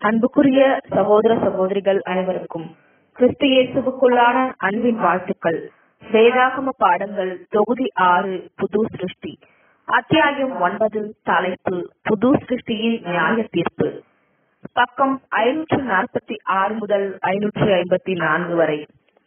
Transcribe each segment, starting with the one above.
அன்புக்குரிய சகோதர சகோதரிகள் அனைவருக்கும் கிறிஸ்து இயேசுவுக்குள்ளான அன்பின் வாழ்த்துக்கள் வேதாகம பாடங்கள் தொகுதி ஆறு புது சிருஷ்டி அத்தியாயம் ஒன்பது தலைப்பு புது சிருஷ்டியின் நியாய தீர்ப்பு பக்கம் ஐநூற்று நாற்பத்தி ஆறு முதல் ஐநூற்று ஐம்பத்தி நான்கு வரை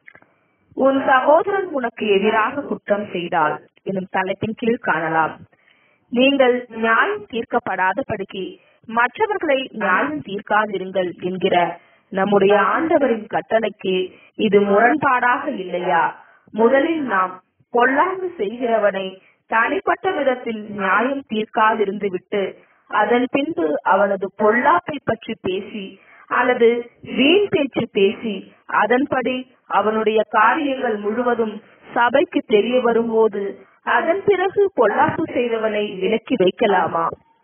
உன் சகோதரன் உனக்கு எதிராக குற்றம் செய்தால் எனும் தலைப்பின் கீழ் காணலாம் நீங்கள் நியாயம் தீர்க்கப்படாதபடிக்கு மற்றவர்களை நியாயம் தீர்க்காதிருங்கள் என்கிற நம்முடைய ஆண்டவரின் கட்டளைக்கு இது முரண்பாடாக இல்லையா முதலில் நாம் பொல்லாங்கு செய்கிறவனை தனிப்பட்ட விதத்தில் நியாயம் தீர்க்காதிருந்து விட்டு அதன் பின்பு அவனது பொல்லாப்பை பற்றி பேசி அல்லது வீண் பேச்சு பேசி அதன்படி அவனுடைய காரியங்கள் முழுவதும் சபைக்கு தெரிய வரும்போது அதன் பிறகு பொல்லாப்பு செய்தவனை விலக்கி வைக்கலாமா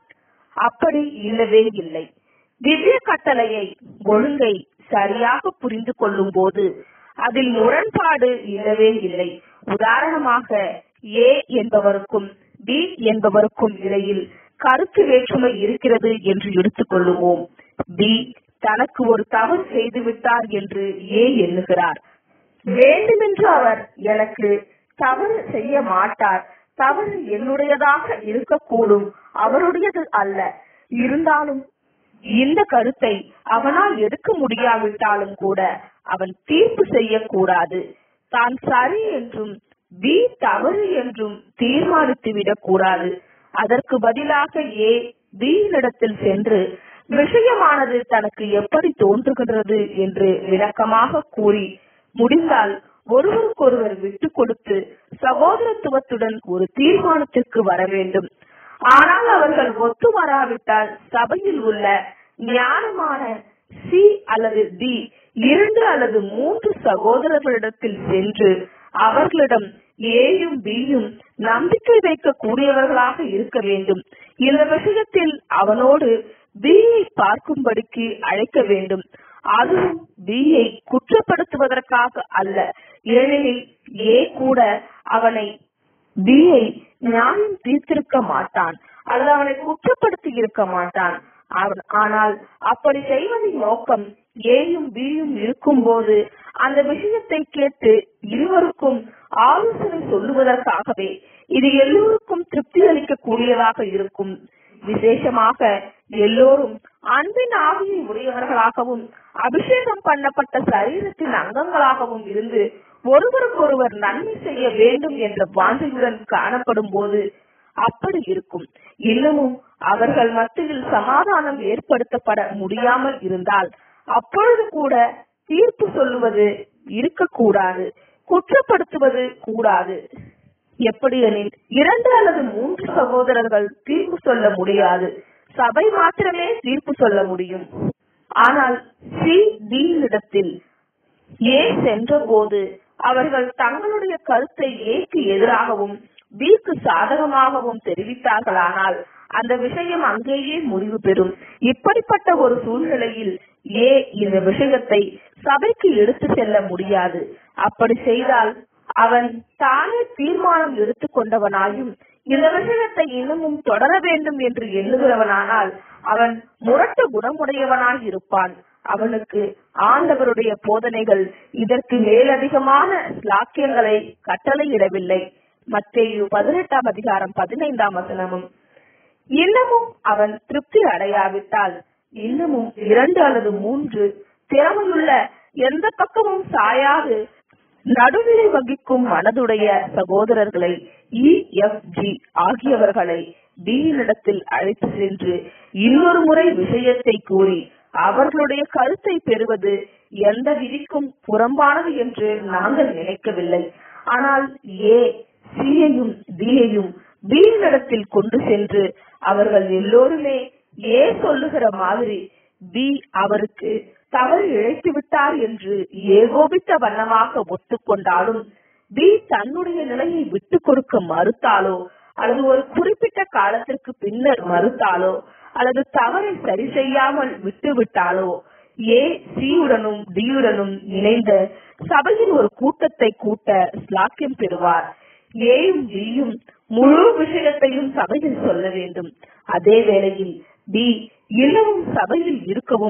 அப்படி இல்லவே இல்லை திவ்ய கட்டளையை ஒழுங்கை சரியாக புரிந்து கொள்ளும் போது அதில் முரண்பாடு இல்லவே இல்லை உதாரணமாக ஏ என்பவருக்கும் பி என்பவருக்கும் இடையில் கருத்து வேற்றுமை இருக்கிறது என்று எடுத்துக்கொள்ளுவோம் பி தனக்கு ஒரு தவறு செய்து விட்டார் என்று ஏ எண்ணுகிறார் வேண்டுமென்று அவர் எனக்கு தவறு செய்ய மாட்டார் தவறு என்னுடையதாக இருக்கக்கூடும் அவருடையது அல்ல இருந்தாலும் இந்த கருத்தை அவனால் எடுக்க முடியாவிட்டாலும் கூட அவன் தீர்ப்பு செய்யக்கூடாது தான் சரி என்றும் பி தவறு என்றும் தீர்மானித்து விடக்கூடாது அதற்கு பதிலாக ஏ பி இடத்தில் சென்று விஷயமானது தனக்கு எப்படி தோன்றுகின்றது என்று விளக்கமாக கூறி முடிந்தால் ஒருவருக்கொருவர் விட்டு கொடுத்து சகோதரத்துவத்துடன் ஒரு தீர்மானத்திற்கு வர வேண்டும் ஆனால் அவர்கள் ஒத்து வராவிட்டால் சபையில் உள்ள ஞானமான சி அல்லது டி இரண்டு அல்லது மூன்று சகோதரர்களிடத்தில் சென்று அவர்களிடம் ஏயும் பியும் நம்பிக்கை வைக்க கூடியவர்களாக இருக்க வேண்டும் இந்த விஷயத்தில் அவனோடு பியை பார்க்கும்படிக்கு அழைக்க வேண்டும் அதுவும் பியை குற்றப்படுத்துவதற்காக அல்ல ஏனெனில் ஏ கூட அவனை பியை நியாயம் தீர்த்திருக்க மாட்டான் அல்லது அவனை குற்றப்படுத்தி இருக்க மாட்டான் ஆனால் அப்படி செய்வதின் நோக்கம் ஏயும் பியும் இருக்கும் போது அந்த விஷயத்தை கேட்டு இருவருக்கும் ஆலோசனை சொல்லுவதற்காகவே இது எல்லோருக்கும் திருப்தி அளிக்க கூடியதாக இருக்கும் விசேஷமாக எல்லோரும் அன்பின் ஆவியை உடையவர்களாகவும் அபிஷேகம் பண்ணப்பட்ட சரீரத்தின் அங்கங்களாகவும் இருந்து ஒருவருக்கொருவர் நன்மை செய்ய வேண்டும் என்ற வாஞ்சையுடன் காணப்படும் போது அப்படி இருக்கும் இன்னமும் அவர்கள் மத்தியில் சமாதானம் ஏற்படுத்தப்பட முடியாமல் இருந்தால் அப்பொழுது கூட தீர்ப்பு சொல்லுவது இருக்கக்கூடாது குற்றப்படுத்துவது கூடாது எப்படி எனில் இரண்டு அல்லது மூன்று சகோதரர்கள் தீர்ப்பு சொல்ல முடியாது சபை மாத்திரமே தீர்ப்பு சொல்ல முடியும் ஆனால் சி டி இடத்தில் ஏ சென்ற போது அவர்கள் தங்களுடைய கருத்தை ஏக்கு எதிராகவும் பிக்கு சாதகமாகவும் தெரிவித்தார்களானால் அந்த விஷயம் அங்கேயே முடிவு பெறும் இப்படிப்பட்ட ஒரு சூழ்நிலையில் ஏ இந்த விஷயத்தை சபைக்கு எடுத்து செல்ல முடியாது அப்படி செய்தால் அவன் தானே தீர்மானம் எடுத்துக்கொண்டவனாயும் இந்த விஷயத்தை இன்னமும் தொடர வேண்டும் என்று எண்ணுகிறவனானால் அவன் முரட்டு குணமுடையவனாய் இருப்பான் அவனுக்கு ஆண்டவருடைய போதனைகள் இதற்கு மேலதிகமான லாக்கியங்களை கட்டளையிடவில்லை மத்தேயு பதினெட்டாம் அதிகாரம் பதினைந்தாம் வசனமும் இன்னமும் அவன் திருப்தி அடையாவிட்டால் இன்னமும் இரண்டு அல்லது மூன்று திறமையுள்ள எந்த பக்கமும் சாயாது நடுநிலை வகிக்கும் மனதுடைய சகோதரர்களை இ எஃப் ஜி ஆகியவர்களை டியினிடத்தில் அழைத்து சென்று இன்னொரு முறை விஷயத்தை கூறி அவர்களுடைய கருத்தை பெறுவது எந்த விதிக்கும் புறம்பானது என்று நாங்கள் நினைக்கவில்லை ஆனால் ஏ சியையும் டியையும் பியினிடத்தில் கொண்டு சென்று அவர்கள் எல்லோருமே ஏ சொல்லுகிற மாதிரி பி அவருக்கு தவறு இழைத்து விட்டார் என்று ஏகோபித்த வண்ணமாக ஒத்துக்கொண்டாலும் பி தன்னுடைய நிலையை விட்டு கொடுக்க மறுத்தாலோ அல்லது ஒரு குறிப்பிட்ட காலத்திற்கு பின்னர் மறுத்தாலோ அல்லது தவறை சரி செய்யாமல் விட்டு விட்டாலோ ஏ சியுடனும் டியுடனும் இணைந்த சபையின் ஒரு கூட்டத்தை கூட்ட ஸ்லாக்கியம் பெறுவார் ஏயும் பியும் முழு விஷயத்தையும் சபையில் சொல்ல வேண்டும் அதே வேளையில் பி இன்னமும் சபையில் இருக்கவும்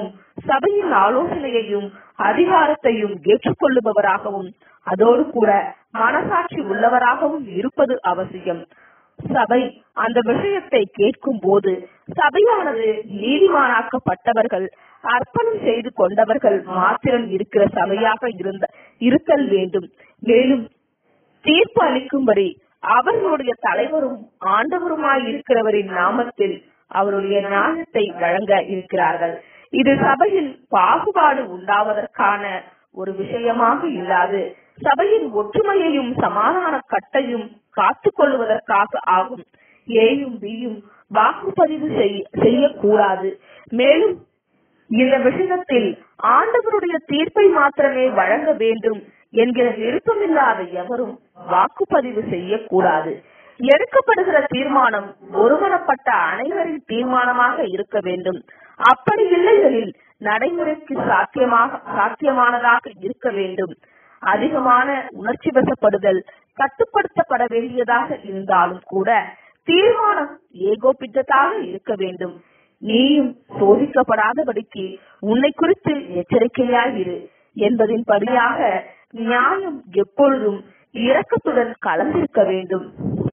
சபையின் ஆலோசனையையும் அதிகாரத்தையும் ஏற்றுக்கொள்ளுபவராகவும் அதோடு கூட மனசாட்சி உள்ளவராகவும் இருப்பது அவசியம் சபை அந்த விஷயத்தை கேட்கும் போது சபையானது நீதிமானாக்கப்பட்டவர்கள் அர்ப்பணம் செய்து கொண்டவர்கள் மாத்திரம் இருக்கிற சபையாக இருந்த இருத்தல் வேண்டும் மேலும் தீர்ப்பு அளிக்கும்படி அவர்களுடைய தலைவரும் ஆண்டவருமாய் இருக்கிறவரின் நாமத்தில் அவருடைய ஞானத்தை வழங்க இருக்கிறார்கள் இது சபையில் பாகுபாடு உண்டாவதற்கான ஒரு விஷயமாக இல்லாது சபையின் ஒற்றுமையையும் சமாதான கட்டையும் காத்துக் கொள்வதற்காக ஆகும் ஏயும் பியும் வாக்குப்பதிவு செய்யக்கூடாது மேலும் இந்த விஷயத்தில் ஆண்டவருடைய தீர்ப்பை மாத்திரமே வழங்க வேண்டும் என்கிற விருப்பமில்லாத எவரும் வாக்குப்பதிவு செய்யக்கூடாது எடுக்கப்படுகிற தீர்மானம் ஒருமனப்பட்ட அனைவரின் தீர்மானமாக இருக்க வேண்டும் அப்படி இல்லையெனில் நடைமுறைக்கு சாத்தியமாக சாத்தியமானதாக இருக்க வேண்டும் அதிகமான உணர்ச்சி வசப்படுதல் கட்டுப்படுத்தப்பட வேண்டியதாக இருந்தாலும் கூட தீர்மானம் ஏகோபித்ததாக இருக்க வேண்டும் நீயும் சோதிக்கப்படாதபடிக்கு உன்னை குறித்து எச்சரிக்கையாய் இரு என்பதின் படியாக நியாயம் எப்பொழுதும் இரக்கத்துடன் கலந்திருக்க வேண்டும்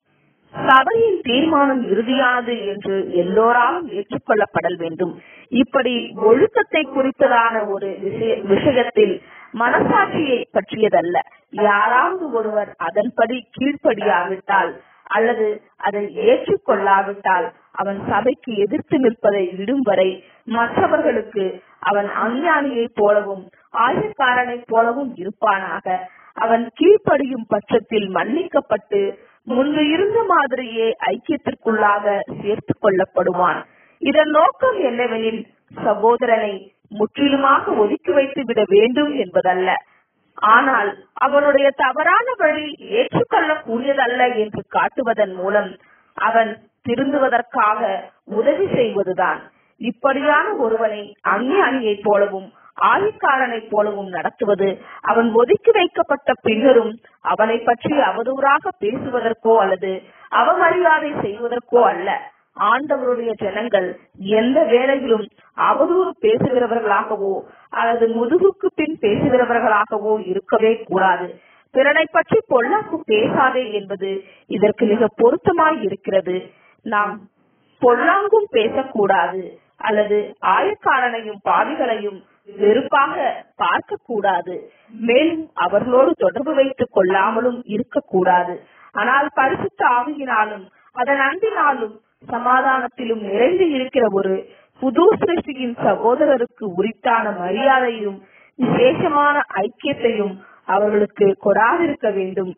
சபையின் தீர்மானம் இறுதியானது என்று எல்லோராலும் ஏற்றுக்கொள்ளப்படல் வேண்டும் இப்படி ஒழுக்கத்தை குறித்ததான ஒரு விஷயத்தில் மனசாட்சியை பற்றியதல்ல யாராவது ஒருவர் அதன்படி கீழ்ப்படியாவிட்டால் அல்லது அதை ஏற்றுக்கொள்ளாவிட்டால் அவன் சபைக்கு எதிர்த்து நிற்பதை விடும் வரை மற்றவர்களுக்கு அவன் அஞ்ஞானியைப் போலவும் ஆயக்காரனைப் போலவும் இருப்பானாக அவன் கீழ்ப்படியும் பட்சத்தில் மன்னிக்கப்பட்டு முன்பு இருந்த மாதிரியே ஐக்கியத்திற்குள்ளாக சேர்த்துக் கொள்ளப்படுவான் இதன் நோக்கம் என்னவெனில் சகோதரனை முற்றிலுமாக ஒதுக்கி வைத்து விட வேண்டும் என்பதல்ல ஆனால் அவனுடைய தவறான வழி ஏற்றுக்கொள்ளக்கூடியதல்ல என்று காட்டுவதன் மூலம் அவன் திருந்துவதற்காக உதவி செய்வதுதான் இப்படியான ஒருவனை அஞ்ஞானியைப் போலவும் ஆயக்காரனைப் போலவும் நடத்துவது அவன் ஒதுக்கி வைக்கப்பட்ட பின்னரும் அவனை பற்றி அவதூறாக பேசுவதற்கோ அல்லது அவமரியாதை செய்வதற்கோ அல்ல ஆண்டவருடைய ஜனங்கள் எந்த வேளையிலும் அவதூறு பேசுகிறவர்களாகவோ அல்லது முதுகுக்கு பின் பேசுகிறவர்களாகவோ இருக்கவே கூடாது பிறனை பற்றி பொல்லாக்கு பேசாதே என்பது இதற்கு மிக பொருத்தமாய் இருக்கிறது நாம் பொல்லாங்கும் பேசக்கூடாது அல்லது ஆயக்காரனையும் பாவிகளையும் வெறுப்பாக பார்க்க கூடாது மேலும் அவர்களோடு தொடர்பு வைத்துக் கொள்ளாமலும் இருக்கக்கூடாது ஆனால் பரிசுத்த ஆவியினாலும் அதன் அன்பினாலும் சமாதானத்திலும் நிறைந்து இருக்கிற ஒரு புது சிருஷ்டியின் சகோதரருக்கு உரித்தான மரியாதையும் விசேஷமான ஐக்கியத்தையும் அவர்களுக்கு கொடாதிருக்க வேண்டும்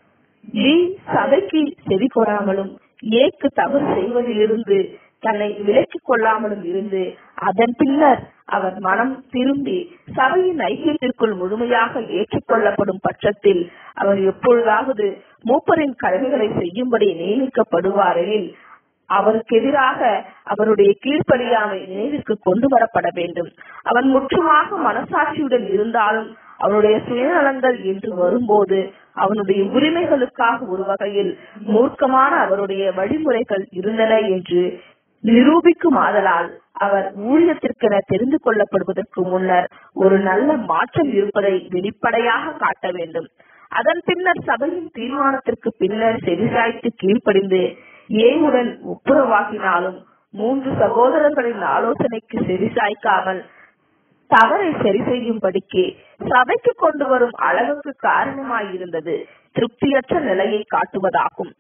நீ சபைக்கு செவி கொடாமலும் ஏக்கு தவறு செய்வதிலிருந்து தன்னை விலக்கிக் கொள்ளாமலும் இருந்து அதன் பின்னர் அவர் மனம் திரும்பி சபையின் ஐக்கியத்திற்குள் முழுமையாக ஏற்றுக்கொள்ளப்படும் பட்சத்தில் அவர் எப்பொழுதாவது மூப்பரின் கடமைகளை செய்யும்படி நியமிக்கப்படுவாரெனில் அவருக்கு எதிராக அவருடைய கீழ்ப்படியாமை நினைவிற்கு கொண்டு வரப்பட வேண்டும் அவன் முற்றுமாக மனசாட்சியுடன் இருந்தாலும் அவனுடைய சுயநலங்கள் என்று வரும்போது அவனுடைய உரிமைகளுக்காக ஒரு வகையில் மூர்க்கமான அவருடைய வழிமுறைகள் இருந்தன என்று நிரூபிக்கும் ஆதலால் அவர் ஊழியத்திற்கென தெரிந்து கொள்ளப்படுவதற்கு முன்னர் ஒரு நல்ல மாற்றம் இருப்பதை வெளிப்படையாக காட்ட வேண்டும் அதன் பின்னர் சபையின் தீர்மானத்திற்கு பின்னர் செவிசாய்த்து கீழ்ப்படிந்து ஏவுடன் ஒப்புரவாகினாலும் மூன்று சகோதரர்களின் ஆலோசனைக்கு செவிசாய்க்காமல் தவறை சரி செய்யும்படிக்கு சபைக்கு கொண்டு வரும் அளவுக்கு காரணமாயிருந்தது திருப்தியற்ற நிலையை காட்டுவதாகும்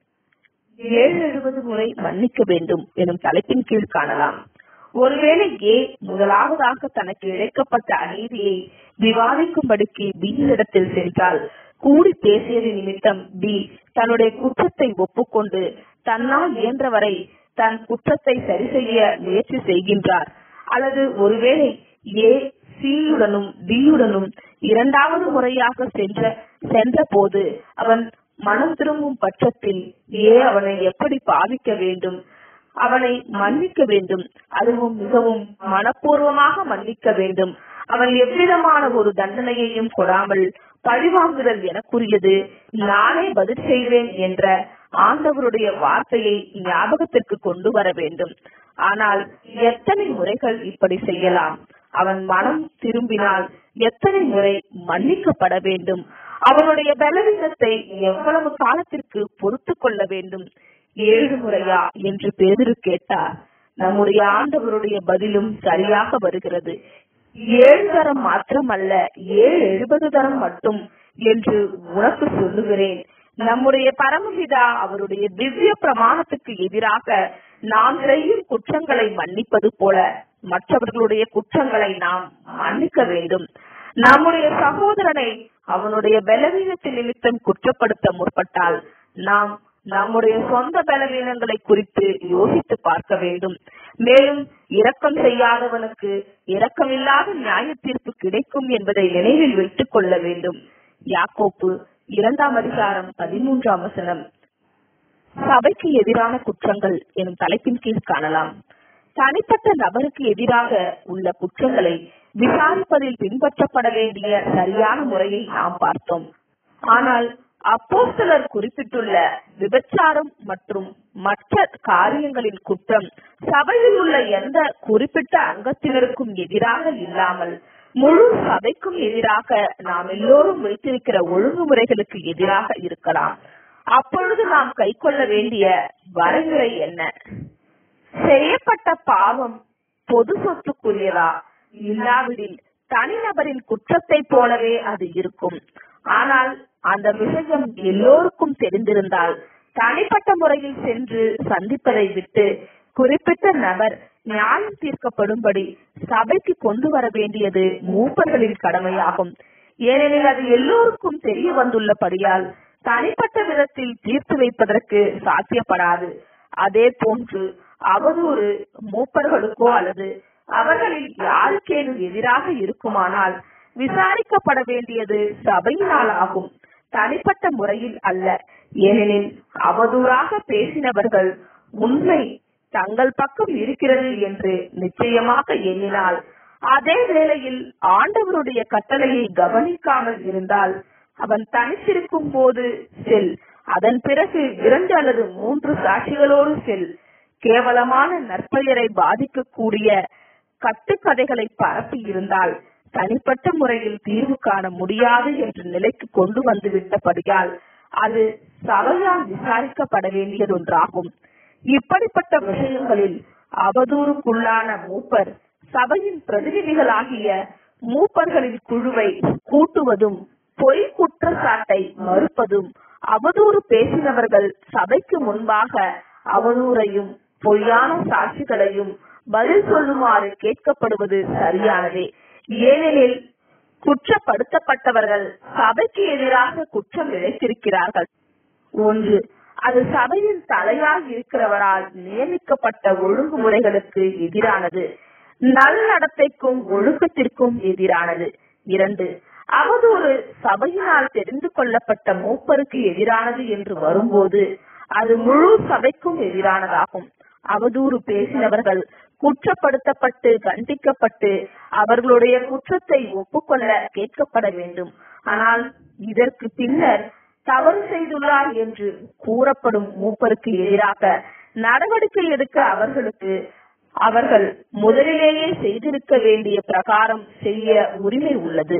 ஏழு எழுபது முறை மன்னிக்க வேண்டும் எனும் தலைப்பின் கீழ் காணலாம் ஒருவேளை ஏ முதலாவதாக தனக்கு இழைக்கப்பட்ட அநீதியை விவாதிக்கும்படிக்கு பி இடத்தில் சென்றால் கூடி பேசியது நிமித்தம் பி தன்னுடைய குற்றத்தை ஒப்புக்கொண்டு தன்னால் இயன்றவரை தன் குற்றத்தை சரி செய்ய முயற்சி செய்கின்றார் அல்லது ஒருவேளை ஏ சியுடனும் டியுடனும் இரண்டாவது முறையாக சென்ற சென்ற போது அவன் மனம் திரும்பும் பட்சத்தில் ஏ அவனை எப்படி பாவிக்க வேண்டும் அவனை மன்னிக்க வேண்டும் அதுவும் மிகவும் மனப்பூர்வமாக மன்னிக்க வேண்டும் அவன் எவ்விதமான ஒரு தண்டனையையும் கொடாமல் பழிவாங்குதல் எனக்குரியது நானே பதில் செய்வேன் என்ற ஆண்டவருடைய வார்த்தையை ஞாபகத்திற்கு கொண்டு வர வேண்டும் ஆனால் எத்தனை முறைகள் இப்படி செய்யலாம் அவன் மனம் திரும்பினால் எத்தனை முறை மன்னிக்கப்பட வேண்டும் அவனுடைய பலவீனத்தை எவ்வளவு காலத்திற்கு பொறுத்து கொள்ள வேண்டும் ஏழு முறையா என்று பேதிரு கேட்டார் நம்முடைய ஆண்டவருடைய பதிலும் சரியாக வருகிறது ஏழு தரம் மாத்திரமல்ல ஏழு எழுபது தரம் மட்டும் என்று உனக்கு சொல்லுகிறேன் நம்முடைய பரமபிதா அவருடைய திவ்ய பிரமாணத்துக்கு எதிராக நாம் செய்யும் குற்றங்களை மன்னிப்பது போல மற்றவர்களுடைய குற்றங்களை நாம் மன்னிக்க வேண்டும் நம்முடைய சகோதரனை அவனுடைய பலவீனத்தின் நிமித்தம் குற்றப்படுத்த முற்பட்டால் நாம் நம்முடைய சொந்த பலவீனங்களை குறித்து யோசித்து பார்க்க வேண்டும் மேலும் இரக்கம் செய்யாதவனுக்கு இரக்கமில்லாத நியாய தீர்ப்பு கிடைக்கும் என்பதை நினைவில் வைத்துக் கொள்ள வேண்டும் யாக்கோப்பு இரண்டாம் அதிகாரம் பதிமூன்றாம் வசனம் சபைக்கு எதிரான குற்றங்கள் எனும் தலைப்பின் கீழ் காணலாம் தனிப்பட்ட நபருக்கு எதிராக உள்ள குற்றங்களை விசாரிப்பதில் பின்பற்றப்பட வேண்டிய சரியான முறையை நாம் பார்த்தோம் ஆனால் அப்போஸ்தலர் குறிப்பிட்டுள்ள விபச்சாரம் மற்றும் மற்ற காரியங்களின் குற்றம் சபையில் உள்ள எந்த குறிப்பிட்ட அங்கத்தினருக்கும் எதிராக இல்லாமல் முழு சபைக்கும் எதிராக நாம் எல்லோரும் வைத்திருக்கிற ஒழுங்குமுறைகளுக்கு எதிராக இருக்கலாம் அப்பொழுது நாம் கைக்கொள்ள வேண்டிய வரைமுறை என்ன செய்யப்பட்ட பாவம் பொது சொத்துக்குரியதா இல்லாவிடில் தனிநபரின் குற்றத்தை போலவே அது இருக்கும் ஆனால் அந்த விஷயம் எல்லோருக்கும் தெரிந்திருந்தால் தனிப்பட்ட முறையில் சென்று சந்திப்பதை விட்டு குறிப்பிட்ட நபர் நியாயம் தீர்க்கப்படும்படி சபைக்கு கொண்டு வர வேண்டியது மூப்பர்களின் கடமையாகும் ஏனெனில் அது எல்லோருக்கும் தெரிய வந்துள்ளபடியால் தனிப்பட்ட விதத்தில் தீர்த்து வைப்பதற்கு சாத்தியப்படாது அதே போன்று அவதூறு மூப்பர்களுக்கோ அல்லது அவர்களில் யாருக்கேனும் எதிராக இருக்குமானால் விசாரிக்கப்பட வேண்டியது சபையினால் ஆகும் தனிப்பட்ட முறையில் அல்ல ஏனெனில் அவதூறாக பேசினவர்கள் உண்மை தங்கள் பக்கம் இருக்கிறது என்று நிச்சயமாக எண்ணினால் அதே வேளையில் ஆண்டவருடைய கட்டளையை கவனிக்காமல் இருந்தால் அவன் தனித்திருக்கும் போது செல் அதன் பிறகு இரண்டு அல்லது மூன்று சாட்சிகளோடு செல் கேவலமான நற்பெயரை பாதிக்கக்கூடிய கட்டுக்கதைகளை பரப்பி இருந்தால் தனிப்பட்ட முறையில் தீர்வு காண முடியாது என்ற நிலைக்கு கொண்டு வந்து விட்டபடியால் அது சபையால் விசாரிக்கப்பட வேண்டியதொன்றாகும் இப்படிப்பட்ட விஷயங்களில் அவதூறுக்குள்ளான மூப்பர் சபையின் பிரதிநிதிகளாகிய மூப்பர்களின் குழுவை கூட்டுவதும் பொய் குற்றச்சாட்டை மறுப்பதும் அவதூறு பேசினவர்கள் சபைக்கு முன்பாக அவதூறையும் பொய்யான சாட்சிகளையும் பதில் சொல்லுமாறு கேட்கப்படுவது சரியானதே ஏனெனில் குற்றப்படுத்தப்பட்டவர்கள் சபைக்கு எதிராக குற்றம் இழைத்திருக்கிறார்கள் ஒன்று அது சபையின் தலையாக இருக்கிறவரால் நியமிக்கப்பட்ட ஒழுங்குமுறைகளுக்கு எதிரானது நல்நடத்தைக்கும் ஒழுக்கத்திற்கும் எதிரானது இரண்டு அவதூறு சபையினால் தெரிந்து கொள்ளப்பட்ட மூப்பருக்கு எதிரானது என்று வரும்போது அது முழு சபைக்கும் எதிரானதாகும் அவதூறு பேசினவர்கள் குற்றப்படுத்தப்பட்டு கண்டிக்கப்பட்டு அவர்களுடைய குற்றத்தை ஒப்புக்கொள்ள கேட்கப்பட வேண்டும் ஆனால் இதற்கு பின்னர் தவறு செய்துள்ளார் என்று கூறப்படும் மூப்பருக்கு எதிராக நடவடிக்கை எடுக்க அவர்களுக்கு அவர்கள் முதலிலேயே செய்திருக்க வேண்டிய பிரகாரம் செய்ய உரிமை உள்ளது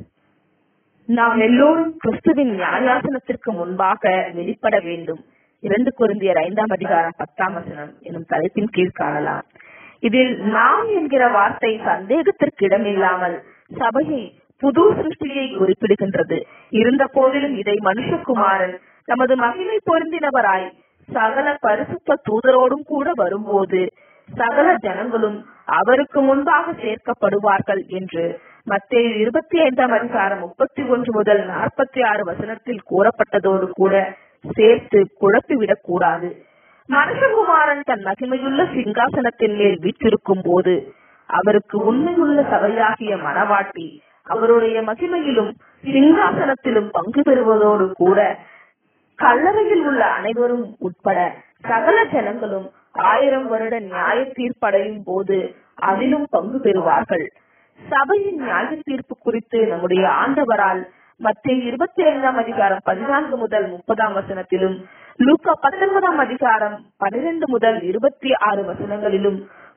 நாம் எல்லோரும் கிறிஸ்துவின் நியாயாசனத்திற்கு முன்பாக வெளிப்பட வேண்டும் இரண்டு குருந்தியர் ஐந்தாம் அதிகாரம் பத்தாம் வசனம் எனும் தலைப்பின் கீழ் காணலாம் இதில் நாம் என்கிற வார்த்தை சந்தேகத்திற்கு இடமில்லாமல் சபையை புது சிருஷ்டியை குறிப்பிடுகின்றது இருந்த போதிலும் இதை மனுஷகுமாரன் தமது மகிமை பொருந்தினவராய் சகல பரிசுத்த தூதரோடும் கூட வரும்போது சகல ஜனங்களும் அவருக்கு முன்பாக சேர்க்கப்படுவார்கள் என்று மத்திய இருபத்தி ஐந்தாம் அதிகாரம் முப்பத்தி ஒன்று முதல் நாற்பத்தி ஆறு வசனத்தில் கூறப்பட்டதோடு கூட சேர்த்து குழப்பிவிடக் கூடாது மனுஷகுமாரன் தன் மகிமையுள்ள சிங்காசனத்தின் மேல் வீற்றிருக்கும் போது அவருக்கு உண்மையுள்ள சபையாகிய மனவாட்டி அவருடைய மகிமையிலும் சிங்காசனத்திலும் பங்கு பெறுவதோடு கூட கல்லறையில் உள்ள அனைவரும் உட்பட சகல ஜனங்களும் ஆயிரம் வருட நியாய தீர்ப்படையும் போது அதிலும் பங்கு பெறுவார்கள் சபையின் நியாய தீர்ப்பு குறித்து நம்முடைய ஆண்டவரால் மத்திய இருபத்தி ஐந்தாம் அதிகாரம் பதினான்கு முதல் முப்பதாம் வசனத்திலும் லூக்கா பத்தொன்பதாம் அதிகாரம் பனிரெண்டு முதல் இருபத்தி ஆறு வசனங்களிலும்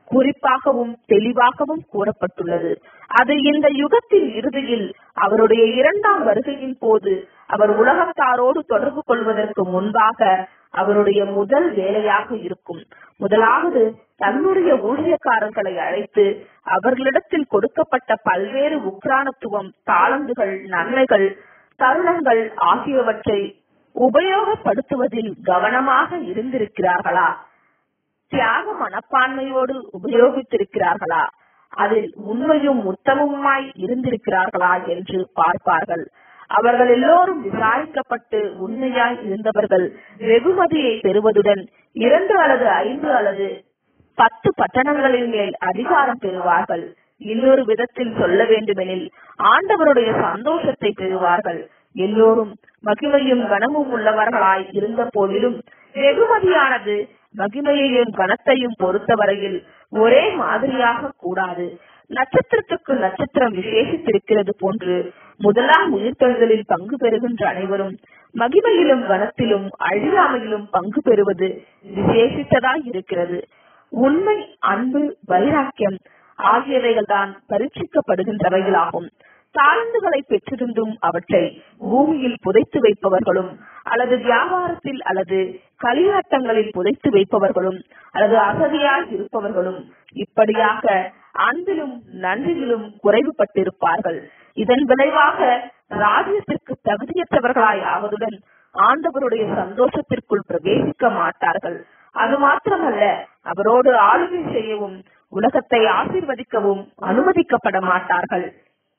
குறிப்பாகவும் தெளிவாகவும் கூறப்பட்டுள்ளது அது இந்த யுகத்தின் இறுதியில் அவருடைய இரண்டாம் வருகையின் போது அவர் உலகத்தாரோடு தொடர்பு கொள்வதற்கு முன்பாக அவருடைய முதல் வேலையாக இருக்கும் முதலாவது தன்னுடைய ஊழியக்காரர்களை அழைத்து அவர்களிடத்தில் கொடுக்கப்பட்ட பல்வேறு உக்ரானத்துவம் தாளந்துகள் நன்மைகள் தருணங்கள் ஆகியவற்றை உபயோகப்படுத்துவதில் கவனமாக இருந்திருக்கிறார்களா தியாக மனப்பான்மையோடு உபயோகித்திருக்கிறார்களா அதில் உண்மையும் உத்தமமாய் இருந்திருக்கிறார்களா என்று பார்ப்பார்கள் அவர்கள் எல்லோரும் விசாரிக்கப்பட்டு உண்மையாய் இருந்தவர்கள் வெகுமதியை பெறுவதுடன் இரண்டு அல்லது ஐந்து அல்லது பத்து பட்டணங்களின் மேல் அதிகாரம் பெறுவார்கள் இன்னொரு விதத்தில் சொல்ல வேண்டுமெனில் ஆண்டவருடைய சந்தோஷத்தை பெறுவார்கள் எல்லோரும் மகிமையும் கனமும் உள்ளவர்களாய் இருந்த போதிலும் வெகுமதியானது மகிமையையும் கனத்தையும் பொறுத்தவரையில் ஒரே மாதிரியாக கூடாது நட்சத்திரத்துக்கு நட்சத்திரம் விசேஷித்திருக்கிறது போன்று முதலாம் உயிர்த்தெழுதலில் பங்கு பெறுகின்ற அனைவரும் மகிமையிலும் கனத்திலும் அழியாமையிலும் பங்கு பெறுவது விசேஷித்ததாய் இருக்கிறது உண்மை அன்பு வைராக்கியம் ஆகியவைகள் தான் பரீட்சிக்கப்படுகின்றவைகளாகும் தாழ்ந்துகளை பெற்றிருந்தும் அவற்றை பூமியில் புதைத்து வைப்பவர்களும் அல்லது வியாபாரத்தில் அல்லது களியாட்டங்களில் புதைத்து வைப்பவர்களும் அல்லது அசதியாய் இருப்பவர்களும் இப்படியாக அன்பிலும் நன்றியிலும் குறைவுபட்டிருப்பார்கள் இதன் விளைவாக ராஜ்யத்திற்கு தகுதியற்றவர்களாய் ஆவதுடன் ஆண்டவருடைய சந்தோஷத்திற்குள் பிரவேசிக்க மாட்டார்கள் அது மாத்திரமல்ல அவரோடு ஆளுகை செய்யவும் உலகத்தை ஆசீர்வதிக்கவும் அனுமதிக்கப்பட மாட்டார்கள்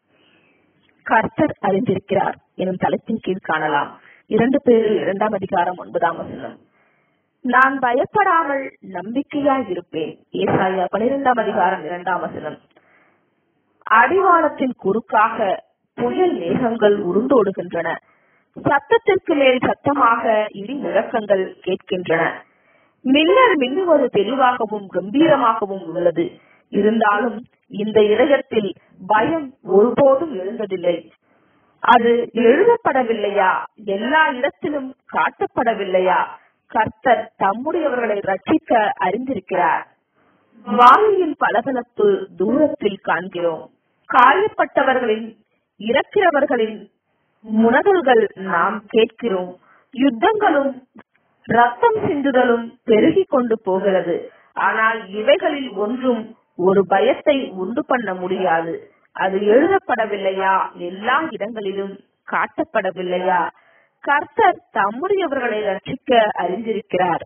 கர்த்தர் அறிந்திருக்கிறார் எனும் தலைப்பின் கீழ் காணலாம் இரண்டு பேரில் இரண்டாம் அதிகாரம் ஒன்பதாம் வசனம் நான் பயப்படாமல் நம்பிக்கையாய் இருப்பேன் ஏசாயா பனிரெண்டாம் அதிகாரம் இரண்டாம் வசனம் அடிவானத்தின் குறுக்காக புயல் மேகங்கள் உருண்டோடுகின்றன சத்தத்திற்கு மேல் சத்தமாக இடி முழக்கங்கள் கேட்கின்றன மின்னல் மின்னுவது தெளிவாகவும் கம்பீரமாகவும் உள்ளது இருந்தாலும் இந்த இதயத்தில் பயம் ஒருபோதும் எழுந்ததில்லை அது எழுதப்படவில்லையா எல்லா இடத்திலும் காட்டப்படவில்லையா கர்த்தர் தம்முடையவர்களை ரட்சிக்க அறிந்திருக்கிறார் வாயுவின் பளபளப்பு தூரத்தில் காண்கிறோம் காயப்பட்டவர்களின் இறக்கிறவர்களின் முனகல்கள் நாம் கேட்கிறோம் யுத்தங்களும் ரத்தம் சிந்துதலும் பெருகி கொண்டு போகிறது ஆனால் இவைகளில் ஒன்றும் ஒரு பயத்தை உண்டு பண்ண முடியாது அது எழுதப்படவில்லையா எல்லா இடங்களிலும் காட்டப்படவில்லையா கர்த்தர் தம்முடையவர்களை ரட்சிக்க அறிந்திருக்கிறார்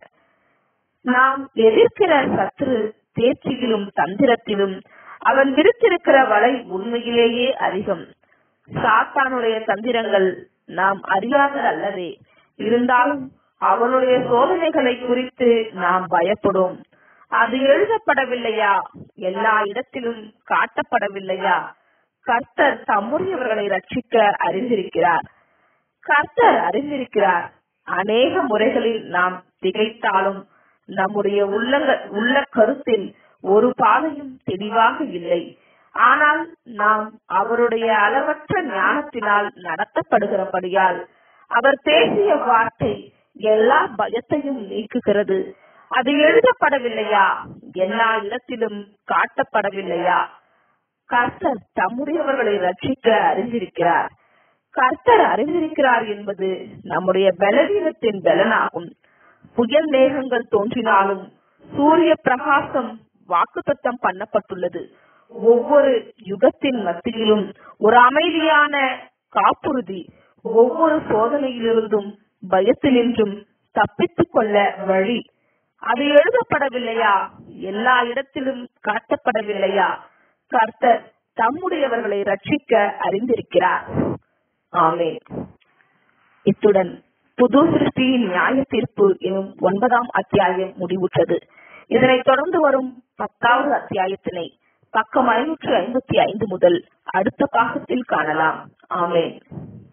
நாம் எதிர்க்கிற சத்ரு தேர்ச்சியிலும் தந்திரத்திலும் அவன் விடுத்திருக்கிற வலை உண்மையிலேயே அதிகம் சாத்தானுடைய தந்திரங்கள் நாம் அறியாதது அல்லவே இருந்தாலும் அவனுடைய சோதனைகளை குறித்து நாம் பயப்படும் அது எழுதப்படவில்லையா எல்லா இடத்திலும் காட்டப்படவில்லையா கர்த்தர் தம்முடையவர்களை ரட்சிக்க அறிந்திருக்கிறார் கர்த்தர் அறிந்திருக்கிறார் அநேக முறைகளில் நாம் திகைத்தாலும் நம்முடைய உள்ளங்க உள்ள கருத்தில் ஒரு பாதையும் தெளிவாக இல்லை ஆனால் நாம் அவருடைய அளவற்ற ஞானத்தினால் நடத்தப்படுகிறபடியால் அவர் பேசிய வார்த்தை எல்லா பயத்தையும் நீக்குகிறது அது எழுதப்படவில்லையா எல்லா இடத்திலும் காட்டப்படவில்லையா கர்த்தர் தம்முடையவர்களை ரட்சிக்க அறிந்திருக்கிறார் கர்த்தர் அறிந்திருக்கிறார் என்பது நம்முடைய பலவீனத்தின் பலனாகும் புயல் மேகங்கள் தோன்றினாலும் சூரிய பிரகாசம் வாக்குத்தத்தம் பண்ணப்பட்டுள்ளது ஒவ்வொரு யுகத்தின் மத்தியிலும் ஒரு அமைதியான காப்புறுதி ஒவ்வொரு சோதனையிலிருந்தும் பயத்தினின்றும் தப்பித்துக் கொள்ள வழி அது எழுதப்படவில்லையா எல்லா இடத்திலும் காட்டப்படவில்லையா கர்த்தர் தம்முடையவர்களை ரட்சிக்க அறிந்திருக்கிறார் ஆமே இத்துடன் புது சிருஷ்டியின் நியாய தீர்ப்பு எனும் ஒன்பதாம் அத்தியாயம் முடிவுற்றது இதனைத் தொடர்ந்து வரும் பத்தாவது அத்தியாயத்தினை பக்கம் ஐநூற்று ஐம்பத்தி ஐந்து முதல் அடுத்த பாகத்தில் காணலாம் ஆமேன்